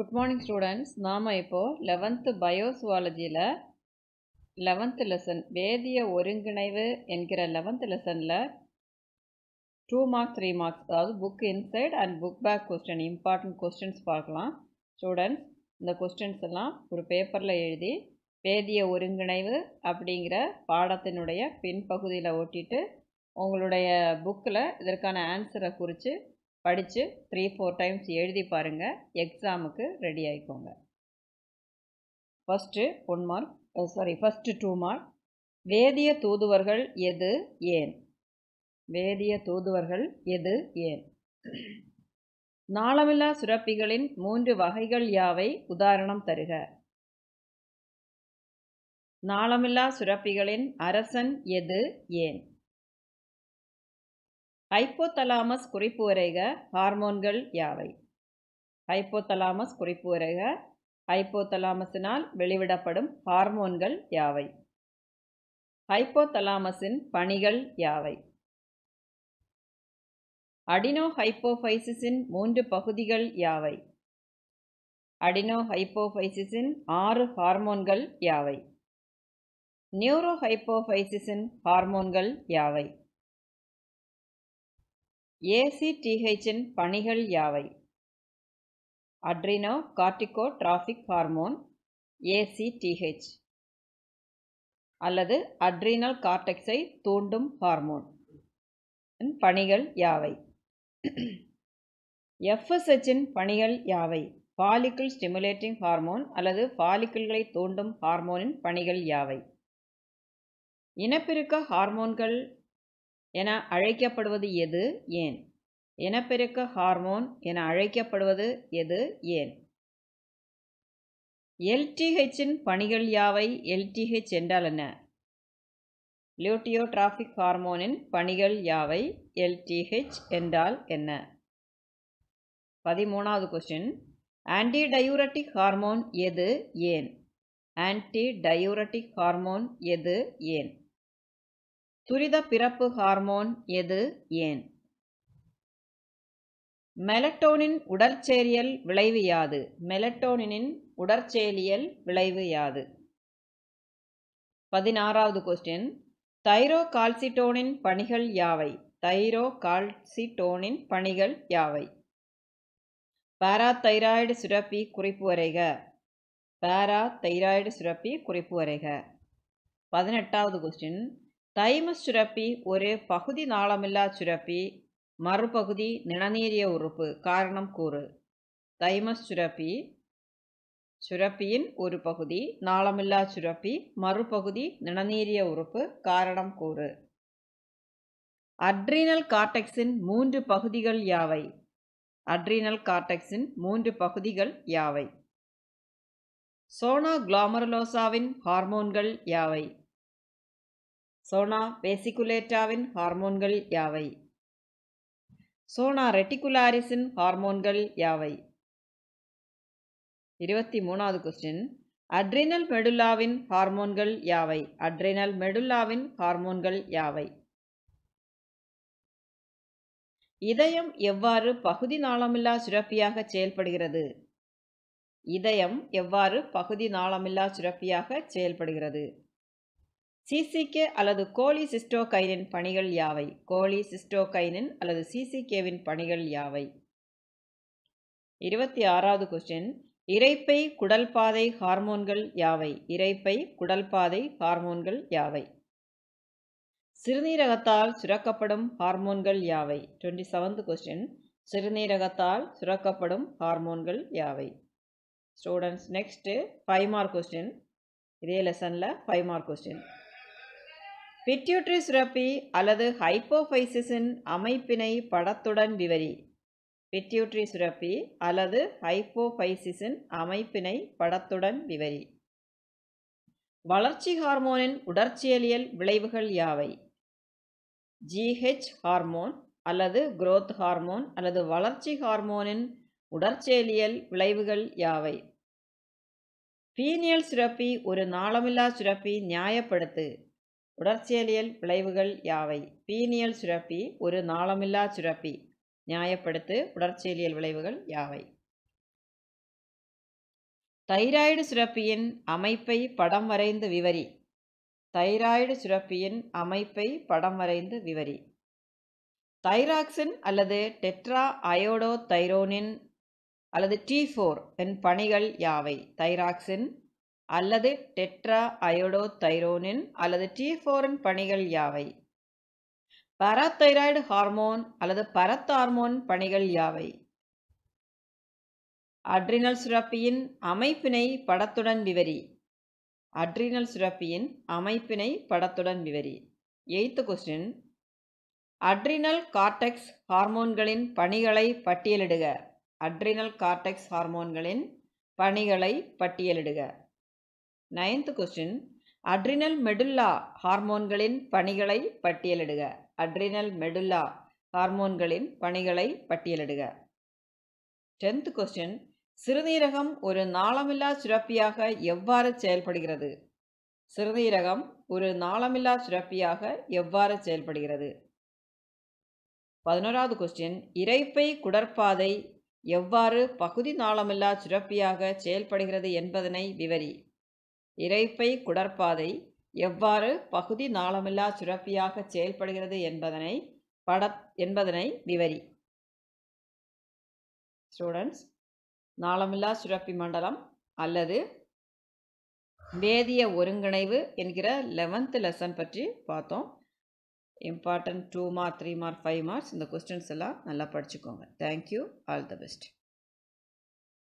good morning students நாம் இப்போது eleventh பயோசுவாலஜியில் லெவன்த்து லெசன் வேதிய ஒருங்கிணைவு என்கிற லெவன்த்து லெசனில் டூ மார்க்ஸ் த்ரீ மார்க்ஸ் அதாவது book inside and book back question important questions பார்க்கலாம் ஸ்டூடெண்ட்ஸ் இந்த கொஸ்டின்ஸ் எல்லாம் ஒரு பேப்பரில் எழுதி வேதிய ஒருங்கிணைவு அப்படிங்கிற பாடத்தினுடைய பின்பகுதியில் ஒட்டிட்டு உங்களுடைய புக்கில் இதற்கான ஆன்சரை குறித்து படித்து த்ரீ ஃபோர் டைம்ஸ் எழுதி பாருங்கள் எக்ஸாமுக்கு ரெடி ஆகிக்கோங்க first one mark sorry first two mark வேதிய தூதுவர்கள் எது ஏன் வேதிய தூதுவர்கள் எது ஏன் நாளமில்லா சுரப்பிகளின் மூன்று வகைகள் யாவை உதாரணம் தருக நாளமில்லா சுரப்பிகளின் அரசன் எது ஏன் ஹைப்போதலாமஸ் குறிப்பு வரைக ஹார்மோன்கள் யாவை ஹைப்போதலாமஸ் குறிப்பு வரைக ஹைப்போதலாமஸினால் வெளிவிடப்படும் ஹார்மோன்கள் யாவை ஹைப்போதலாமஸின் பணிகள் யாவை அடினோ ஹைப்போஃபைசிஸின் மூன்று பகுதிகள் யாவை அடினோ ஹைப்போஃபைசிஸின் ஆறு ஹார்மோன்கள் யாவை நியூரோ ஹைப்போஃபைசிஸின் ஹார்மோன்கள் யாவை ஏசிடிஹெச்சின் பணிகள் யாவை adreno cortico trophic hormone ACTH அல்லது அட்ரினல் கார்டெக்ஸை தூண்டும் ஹார்மோன் பணிகள் யாவை எஃப்எஸ்ஹெச்சின் பணிகள் யாவை ஃபாலிக்கிள் ஸ்டிமுலேட்டிங் ஹார்மோன் அல்லது ஃபாலிக்கிள்களை தூண்டும் ஹார்மோனின் பணிகள் யாவை இனப்பெருக்க ஹார்மோன்கள் என அழைக்கப்படுவது எது ஏன் இனப்பெருக்க ஹார்மோன் என அழைக்கப்படுவது எது ஏன் எல்டிஹெச்சின் பணிகள் யாவை எல்டிஹெச் என்றால் என்ன லியூட்டியோட்ராஃபிக் ஹார்மோனின் பணிகள் யாவை எல்டிஹெச் என்றால் என்ன பதிமூணாவது கொஸ்டின் ஆன்டி டயூரட்டிக் ஹார்மோன் எது ஏன் ஆன்டி டயூரட்டிக் ஹார்மோன் எது ஏன் துரித பிறப்பு ஹார்மோன் எது ஏன் மெலட்டோனின் உடற்சேரியல் விளைவு யாது மெலட்டோனினின் உடற்சேலியல் விளைவு யாது பதினாறாவது கொஸ்டின் தைரோ கால்சிட்டோனின் பணிகள் யாவை தைரோ கால்சிட்டோனின் பணிகள் யாவை பாராதைராய்டு சுரப்பி குறிப்பு வரைக பாரா தைராய்டு சுரப்பி குறிப்பு வரைக பதினெட்டாவது கொஸ்டின் தைமஸ் சுரப்பி ஒரு பகுதி நாளமில்லா சுரப்பி மறுபகுதி நிணநீரிய உறுப்பு காரணம் கூறு தைமஸ் சுரப்பி சுரப்பியின் ஒரு பகுதி நாளமில்லா சுரப்பி மறுபகுதி நிணநீரிய உறுப்பு காரணம் கூறு அட்ரினல் கார்டெக்ஸின் மூன்று பகுதிகள் யாவை அட்ரினல் கார்டெக்ஸின் மூன்று பகுதிகள் யாவை சோனா குளாமரலோசாவின் ஹார்மோன்கள் யாவை சோனா வேசிகுலேட்டாவின் ஹார்மோன்கள் யாவை சோனா ரெட்டிகுலாரிஸின் ஹார்மோன்கள் யாவை இருபத்தி மூணாவது கொஸ்டின் அட்ரினல் மெடுல்லாவின் ஹார்மோன்கள் யாவை அட்ரினல் மெடுல்லாவின் ஹார்மோன்கள் யாவை இதயம் எவ்வாறு பகுதி நாளமில்லா சுரப்பியாக செயல்படுகிறது இதயம் எவ்வாறு பகுதி நாளமில்லா சுரப்பியாக செயல்படுகிறது சிசிகே அல்லது கோலி சிஸ்டோகைனின் பணிகள் யாவை கோலி சிஸ்டோகைனின் அல்லது சிசிகேவின் பணிகள் யாவை இருபத்தி ஆறாவது கொஸ்டின் இறைப்பை குடல்பாதை ஹார்மோன்கள் யாவை இறைப்பை குடல்பாதை ஹார்மோன்கள் யாவை சிறுநீரகத்தால் சுரக்கப்படும் ஹார்மோன்கள் யாவை டுவெண்ட்டி செவன்த் கொஸ்டின் சிறுநீரகத்தால் சுரக்கப்படும் ஹார்மோன்கள் யாவை students next five mark question இதே லெசனில் ஃபைவ் மார்க் கொஸ்டின் பிட்யூட்ரி சுரப்பி அல்லது ஹைப்போஃபைசிஸின் அமைப்பினை படத்துடன் விவரி பிட்யூட்ரி சுரப்பி அல்லது ஹைப்போஃபைசிஸின் அமைப்பினை படத்துடன் விவரி வளர்ச்சி ஹார்மோனின் உடற்சியலியல் விளைவுகள் யாவை ஜிஹெச் ஹார்மோன் அல்லது குரோத் ஹார்மோன் அல்லது வளர்ச்சி ஹார்மோனின் உடற்செயலியல் விளைவுகள் யாவை பீனியல் சுரப்பி ஒரு நாளமில்லா சுரப்பி நியாயப்படுத்து உடற்செயலியல் விளைவுகள் யாவை பீனியல் சுரப்பி ஒரு நாளமில்லா சுரப்பி நியாயப்படுத்து உடற்செயலியல் விளைவுகள் யாவை தைராய்டு சுரப்பியின் அமைப்பை படம் வரைந்து விவரி தைராய்டு சுரப்பியின் அமைப்பை படம் வரைந்து விவரி தைராக்சின் அல்லது டெட்ரா அயோடோ தைரோனின் அல்லது டி ஃபோர் என் பணிகள் யாவை தைராக்சின் அல்லது டெட்ரா அயோடோ தைரோனின் அல்லது டி ஃபோரின் பணிகள் யாவை பரத்தைராய்டு ஹார்மோன் அல்லது பரத்தார்மோன் பணிகள் யாவை அட்ரினல் சுரப்பியின் அமைப்பினை படத்துடன் விவரி அட்ரினல் சுரப்பியின் அமைப்பினை படத்துடன் விவரி எய்த்து கொஸ்டின் அட்ரினல் கார்டெக்ஸ் ஹார்மோன்களின் பணிகளை பட்டியலிடுக அட்ரினல் கார்டெக்ஸ் ஹார்மோன்களின் பணிகளை பட்டியலிடுக நைன்த் கொஸ்டின் அட்ரினல் மெடுல்லா ஹார்மோன்களின் பணிகளை பட்டியலிடுக அட்ரினல் மெடுல்லா ஹார்மோன்களின் பணிகளை பட்டியலிடுக டென்த் கொஸ்டின் சிறுநீரகம் ஒரு நாளமில்லா சுரப்பியாக எவ்வாறு செயல்படுகிறது சிறுநீரகம் ஒரு நாளமில்லா சுரப்பியாக எவ்வாறு செயல்படுகிறது பதினோராவது கொஸ்டின் இரைப்பை குடற்பாதை எவ்வாறு பகுதி நாளமில்லா சுரப்பியாக செயல்படுகிறது என்பதனை விவரி இரைப்பை குடற்பாதை எவ்வாறு பகுதி நாளமில்லா சுரப்பியாக செயல்படுகிறது என்பதனை பட என்பதனை விவரி ஸ்டூடெண்ட்ஸ் நாளமில்லா சுரப்பி மண்டலம் அல்லது வேதிய ஒருங்கிணைவு என்கிற லெவன்த் லெசன் பற்றி பார்த்தோம் important two mark three mark five marks இந்த கொஸ்டின்ஸ் எல்லாம் நல்லா படிச்சுக்கோங்க தேங்க்யூ ஆல் த பெஸ்ட்